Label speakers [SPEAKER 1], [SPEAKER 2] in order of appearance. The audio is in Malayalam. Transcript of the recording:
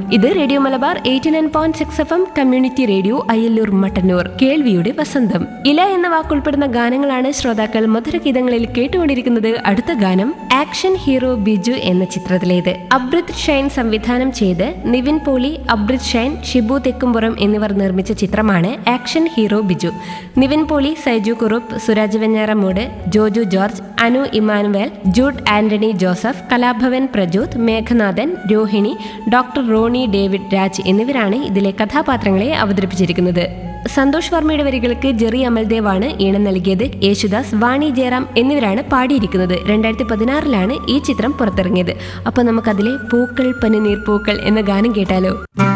[SPEAKER 1] ഇത് radio Malabar eighty nine point six F M community radio Ayyallur Mattannur കേൾവിയുടെ വസന്തം ഇല എന്ന വാക്കുൾപ്പെടുന്ന ഗാനങ്ങളാണ് ശ്രോതാക്കൾ മധുരഗീതങ്ങളിൽ കേട്ടുകൊണ്ടിരിക്കുന്നത് അടുത്ത ഗാനം ആക്ഷൻ ഹീറോ ബിജു എന്ന ചിത്രത്തിലേത് അബ്രിത് ഷൈൻ സംവിധാനം ചെയ്ത് നിവിൻ പോളി അബ്രിത് ഷൈൻ ഷിബു തെക്കുംപുറം എന്നിവർ നിർമ്മിച്ച ചിത്രമാണ് ആക്ഷൻ ഹീറോ ബിജു നിവിൻ പോളി സൈജു കുറുപ്പ് സുരാജ് വെഞ്ഞാറമൂട് ജോജു ജോർജ് അനു ഇമാനുവേൽ ജൂഡ് ആന്റണി ജോസഫ് കലാഭവൻ പ്രജോത് മേഘനാഥൻ രോഹിണി ഡോക്ടർ റോണി ഡേവിഡ് രാജ് എന്നിവരാണ് ഇതിലെ കഥാപാത്രങ്ങളെ അവതരിപ്പിച്ചിരിക്കുന്നത് സന്തോഷ് വർമ്മയുടെ വരികൾക്ക് ജെറി അമൽദേവാണ് ഈണം നൽകിയത് യേശുദാസ് വാണി ജയറാം എന്നിവരാണ് പാടിയിരിക്കുന്നത് രണ്ടായിരത്തി പതിനാറിലാണ് ഈ ചിത്രം പുറത്തിറങ്ങിയത് അപ്പോൾ നമുക്കതിലെ പൂക്കൾ പനിനീർ പൂക്കൾ എന്ന ഗാനം കേട്ടാലോ